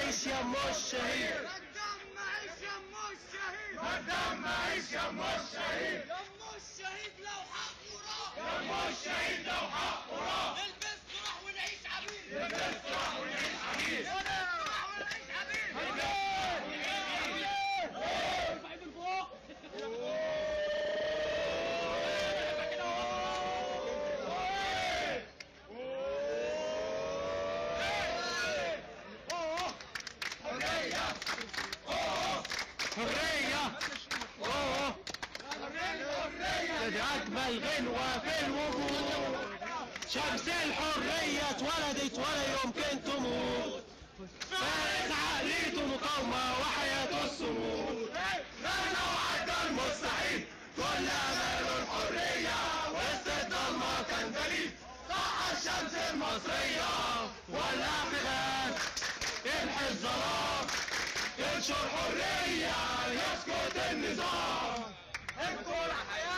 عيش يا ام الشهيد الدم عيش يم الشهيد الدم عيش يا ام الشهيد يم الشهيد لو حقه راح يا ام الشهيد لو حقه راح نلبس راح ونعيش عبيد نلبس راح ونعيش عبيد راح ونعيش عبيد حرية حرية اوه حرية أجمل غنوة في الوجود شمس الحرية اتولدت ولا يمكن تموت فارس عقليته مقاومة وحياته الصمود غنى وعدى المستحيل كل أماله الحرية وسط الضلمة كان دليل صح الشمس المصرية ولع في غاز يمحي الظلام ينشر حرية يسكت النظام الكرة حياة